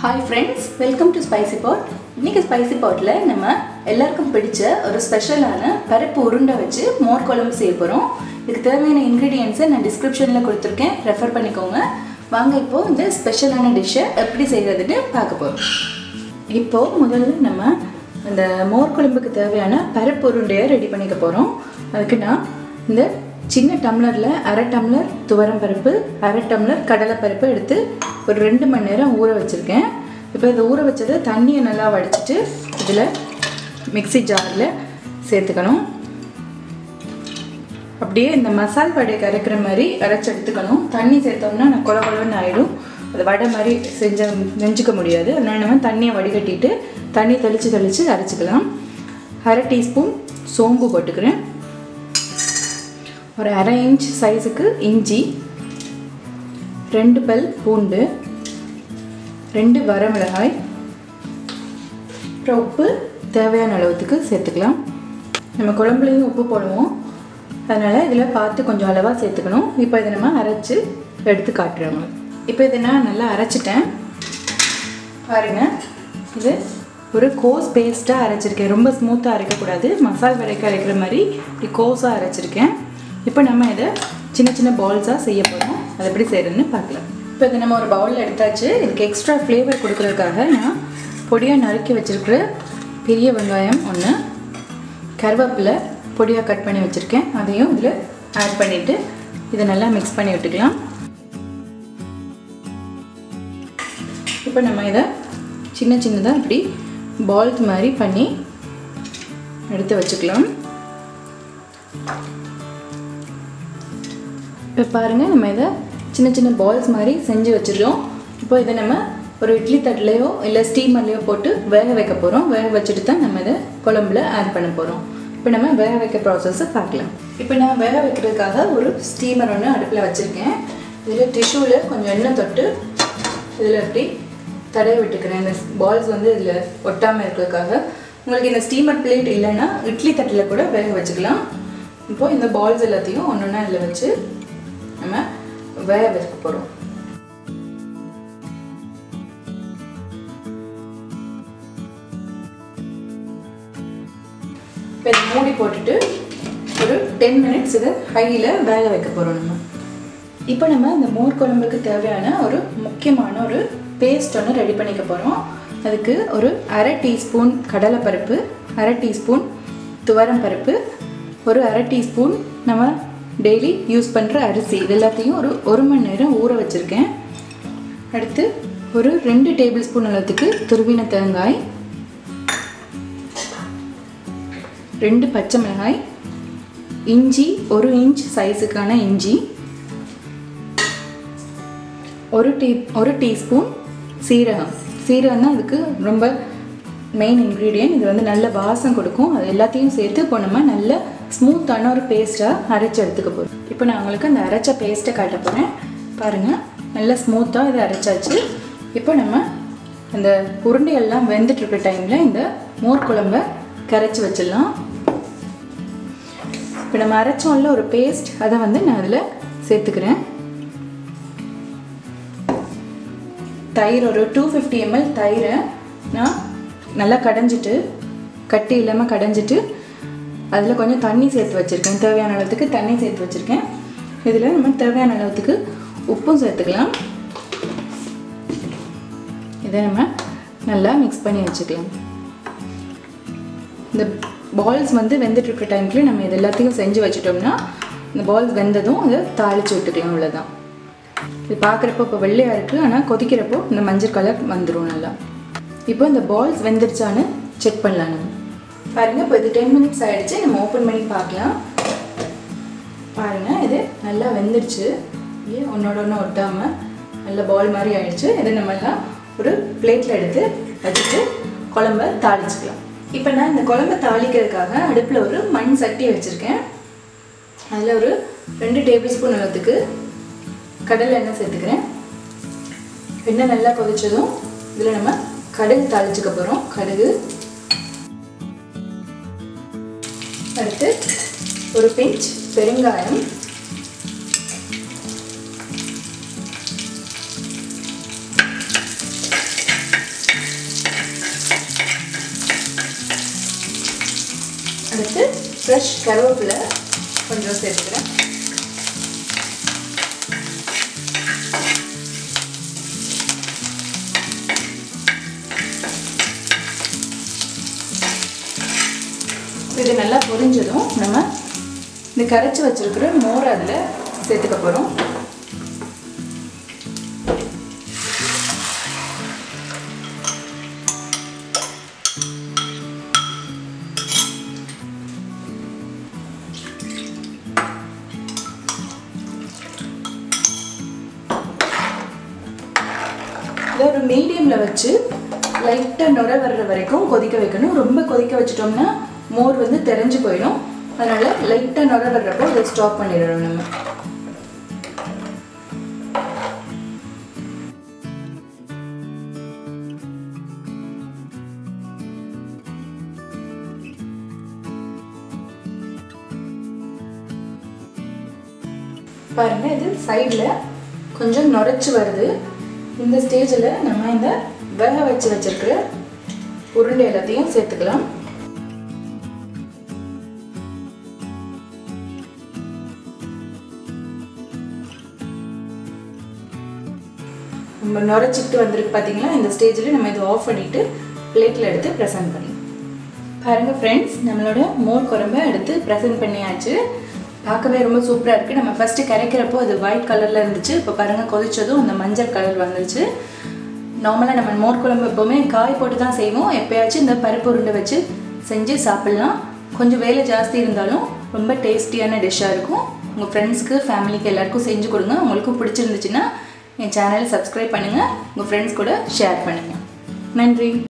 hi friends welcome to spicy pot இன்றைக்கி spicy பாட்டில் நம்ம எல்லாருக்கும் பிடிச்ச ஒரு ஸ்பெஷலான பருப்பு உருண்டை வச்சு மோர் குழம்பு செய்ய போகிறோம் இதுக்கு தேவையான இன்க்ரீடியன்ஸை நான் டிஸ்கிரிப்ஷனில் கொடுத்துருக்கேன் ரெஃபர் பண்ணிக்கோங்க வாங்க இப்போது இந்த ஸ்பெஷலான டிஷ்ஷை எப்படி செய்கிறதுன்னு பார்க்க போகிறோம் இப்போது முதல்ல நம்ம இந்த மோர் குழம்புக்கு தேவையான பருப்பு உருண்டையை ரெடி பண்ணிக்க போகிறோம் அதுக்கு நான் இந்த சின்ன டம்ளரில் அரை டம்ளர் துவரம் பருப்பு அரை டம்ளர் கடலை பருப்பு எடுத்து ஒரு ரெண்டு மணி நேரம் ஊற வச்சுருக்கேன் இப்போ இதை ஊற வச்சதை தண்ணியை நல்லா வடிச்சிட்டு இதில் மிக்ஸி ஜாரில் சேர்த்துக்கணும் அப்படியே இந்த மசால் வடை கரைக்கிற மாதிரி அரைச்சி எடுத்துக்கணும் தண்ணி சேர்த்தோம்னா நான் குழ குழன்னு ஆகிடும் அது வடை மாதிரி செஞ்ச நெஞ்சிக்க முடியாது அதனால் நம்ம தண்ணியை வடிகட்டிட்டு தண்ணி தெளித்து தெளித்து அரைச்சிக்கலாம் அரை டீஸ்பூன் சோம்பு போட்டுக்கிறேன் ஒரு அரை இன்ச் சைஸுக்கு இஞ்சி ரெண்டு பல் பூண்டு ரெண்டு வரமிளகாய் அப்புறம் உப்பு தேவையான அளவுக்கு சேர்த்துக்கலாம் நம்ம குழம்புலையும் உப்பு போடுவோம் அதனால் இதில் பார்த்து கொஞ்சம் அளவாக சேர்த்துக்கணும் இப்போ இதை நம்ம அரைச்சி எடுத்து காட்டுறோங்க இப்போ இதை நான் நல்லா அரைச்சிட்டேன் பாருங்கள் இது ஒரு கோஸ் பேஸ்ட்டாக அரைச்சிருக்கேன் ரொம்ப ஸ்மூத்தாக அரைக்கக்கூடாது மசால் வரைக்கும் அரைக்கிற மாதிரி இப்படி கோஸாக அரைச்சிருக்கேன் இப்போ நம்ம இதை சின்ன சின்ன பால்ஸாக செய்ய போகிறோம் அது எப்படி செய்கிறதுன்னு பார்க்கலாம் இப்போ இதை நம்ம ஒரு பவுலில் எடுத்தாச்சு இதுக்கு எக்ஸ்ட்ரா ஃப்ளேவர் கொடுக்குறதுக்காக நான் பொடியாக நறுக்கி வச்சுருக்கிற பெரிய வெங்காயம் ஒன்று கருவேப்பிலை பொடியாக கட் பண்ணி வச்சுருக்கேன் அதையும் இதில் ஆட் பண்ணிவிட்டு இதை நல்லா மிக்ஸ் பண்ணி விட்டுக்கலாம் இப்போ நம்ம இதை சின்ன சின்னதாக இப்படி பால்ஸ் மாதிரி பண்ணி எடுத்து வச்சுக்கலாம் இப்போ பாருங்கள் நம்ம இதை சின்ன சின்ன பால்ஸ் மாதிரி செஞ்சு வச்சிடுறோம் இப்போ இதை நம்ம ஒரு இட்லி தட்டுலையோ இல்லை ஸ்டீமர்லேயோ போட்டு வேக வைக்க போகிறோம் வேக வச்சுட்டு தான் நம்ம இதை குழம்புல ஆட் பண்ண போகிறோம் இப்போ நம்ம வேக வைக்க ப்ராசஸை பார்க்கலாம் இப்போ நான் வேக வைக்கிறதுக்காக ஒரு ஸ்டீமர் ஒன்று அடுப்பில் வச்சுருக்கேன் இதில் டிஷ்யூவில் கொஞ்சம் எண்ணெய் தொட்டு இதில் எப்படி தடவி விட்டுக்கிறேன் இந்த பால்ஸ் வந்து இதில் ஒட்டாமல் இருக்கிறதுக்காக உங்களுக்கு இந்த ஸ்டீமர் பிளேட் இல்லைன்னா இட்லி தட்டில் கூட வேக வச்சுக்கலாம் இப்போது இந்த பால்ஸ் எல்லாத்தையும் ஒன்று ஒன்றா இதில் வச்சு நம்ம வேக வைக்க போகிறோம் இப்போ இதை மூடி போட்டுட்டு ஒரு டென் மினிட்ஸ் இதை ஹையில் வேக வைக்க போகிறோம் நம்ம இப்போ நம்ம இந்த மோர் குழம்புக்கு தேவையான ஒரு முக்கியமான ஒரு பேஸ்ட் ஒன்று ரெடி பண்ணிக்க போகிறோம் அதுக்கு ஒரு அரை டீஸ்பூன் கடலைப்பருப்பு அரை டீஸ்பூன் துவரம் பருப்பு ஒரு அரை டீஸ்பூன் நம்ம டெய்லி யூஸ் பண்ணுற அரிசி இது எல்லாத்தையும் ஒரு ஒரு மணி நேரம் ஊற வச்சுருக்கேன் அடுத்து ஒரு ரெண்டு டேபிள் ஸ்பூன் அளவுக்கு துருவின தேங்காய் ரெண்டு பச்சை மிளகாய் இஞ்சி ஒரு இன்ச் சைஸுக்கான இஞ்சி ஒரு டீ ஒரு டீஸ்பூன் சீரகம் சீரகம் தான் அதுக்கு ரொம்ப மெயின் இன்க்ரீடியன்ட் இது வந்து நல்ல வாசம் கொடுக்கும் அது எல்லாத்தையும் சேர்த்து இப்போ நம்ம நல்ல ஸ்மூத்தான ஒரு பேஸ்ட்டாக அரைச்சி எடுத்துக்க போகிறோம் இப்போ நான் உங்களுக்கு அந்த அரைச்ச பேஸ்ட்டை காட்ட போகிறேன் பாருங்கள் நல்லா ஸ்மூத்தாக இதை அரைச்சாச்சு இப்போ நம்ம அந்த உருண்டையெல்லாம் வெந்துட்டுருக்க டைமில் இந்த மோர் குழம்ப கரைச்சி வச்சிடலாம் இப்போ நம்ம அரைச்சோம்ல ஒரு பேஸ்ட் அதை வந்து நான் அதில் சேர்த்துக்கிறேன் தயிர் ஒரு டூ ஃபிஃப்டி எம்எல் தயிரை நான் நல்லா கடைஞ்சிட்டு கட்டி இல்லாமல் கடைஞ்சிட்டு அதில் கொஞ்சம் தண்ணி சேர்த்து வச்சுருக்கேன் தேவையான அளவுக்கு தண்ணி சேர்த்து வச்சுருக்கேன் இதில் நம்ம தேவையான அளவுக்கு உப்பும் சேர்த்துக்கலாம் இதை நம்ம நல்லா மிக்ஸ் பண்ணி வச்சுக்கலாம் இந்த பால்ஸ் வந்து வெந்துட்டுருக்க டைம்க்குள்ளே நம்ம இது எல்லாத்தையும் செஞ்சு வச்சிட்டோம்னா இந்த பால்ஸ் வெந்ததும் அதை தாளித்து விட்டுக்கலாம் அவ்வளோதான் இது பார்க்குறப்போ இப்போ வெள்ளையாக இருக்குது ஆனால் கொதிக்கிறப்போ இந்த மஞ்சள் கலர் வந்துடும் நல்லா இப்போ இந்த பால்ஸ் வெந்துருச்சான்னு செக் பண்ணலாம் நம்ம பாருங்கள் இப்போ இது டென் மினிட்ஸ் ஆகிடுச்சு நம்ம ஓப்பன் பண்ணி பார்க்கலாம் பாருங்கள் இது நல்லா வெந்துருச்சு ஏன் ஒன்றோட ஒன்று ஒட்டாமல் நல்ல பால் மாதிரி ஆயிடுச்சு இதை நம்ம எல்லாம் ஒரு பிளேட்டில் எடுத்து வச்சுட்டு குழம்ப தாளிச்சுக்கலாம் இப்போ நான் இந்த குழம்ப தாளிக்கிறதுக்காக அடுப்பில் ஒரு மண் சட்டி வச்சுருக்கேன் அதில் ஒரு ரெண்டு டேபிள் ஸ்பூன் அளவுக்கு கடலை எண்ணெய் சேர்த்துக்கிறேன் எண்ணெய் நல்லா கொதிச்சதும் இதில் நம்ம கடுகு தாளிச்சுக்க போகிறோம் கடுகு அடுத்து ஒரு பிஞ்ச் பெருங்காயம் ஃப்ரெஷ் கருவேப்பிலை கொஞ்சம் சேர்த்துக்கிறேன் இது நல்லா பொரிஞ்சதும் நம்ம இந்த கரைச்சி வச்சிருக்கிற மோர் அதில் சேர்த்துக்க போகிறோம் இதை ஒரு மீடியமில் வச்சு லைட்டாக நுர வர்ற வரைக்கும் கொதிக்க வைக்கணும் ரொம்ப கொதிக்க வச்சிட்டோம்னா மோர் வந்து தெரிஞ்சு போயிடும் அதனால் லைட்டாக நுர வர்றப்போ அதை ஸ்டாப் பண்ணிடணும் நம்ம பாருங்க இது சைடில் கொஞ்சம் நுரைச்சி வருது இந்த ஸ்டேஜில் நம்ம இந்த வேக வச்சு வச்சிருக்கிற உருண்டை எல்லாத்தையும் சேர்த்துக்கலாம் நம்ம நுரைச்சிட்டு வந்திருக்கு பார்த்தீங்களா இந்த ஸ்டேஜில் நம்ம இதை ஆஃப் பண்ணிவிட்டு பிளேட்டில் எடுத்து ப்ரெசென்ட் பண்ணி பாருங்கள் ஃப்ரெண்ட்ஸ் நம்மளோட மோர் குழம்பை எடுத்து ப்ரெசென்ட் பண்ணியாச்சு பார்க்கவே ரொம்ப சூப்பராக இருக்குது நம்ம ஃபஸ்ட்டு கரைக்கிறப்போ அது ஒயிட் கலரில் இருந்துச்சு இப்போ பாருங்கள் கொதிச்சதும் அந்த மஞ்சள் கலர் வந்துருச்சு நார்மலாக நம்ம மோர் குழம்பு எப்போவுமே காய் போட்டு தான் செய்வோம் எப்போயாச்சும் இந்த பருப்பு உருண்டை வச்சு செஞ்சு சாப்பிட்லாம் கொஞ்சம் வேலை ஜாஸ்தி இருந்தாலும் ரொம்ப டேஸ்டியான டிஷ்ஷாக இருக்கும் உங்கள் ஃப்ரெண்ட்ஸ்க்கு ஃபேமிலிக்கு எல்லாருக்கும் செஞ்சு கொடுங்க உங்களுக்கும் பிடிச்சிருந்துச்சுன்னா என் சேனலை சப்ஸ்கிரைப் பண்ணுங்கள் உங்கள் ஃப்ரெண்ட்ஸ் கூட ஷேர் பண்ணுங்கள் நன்றி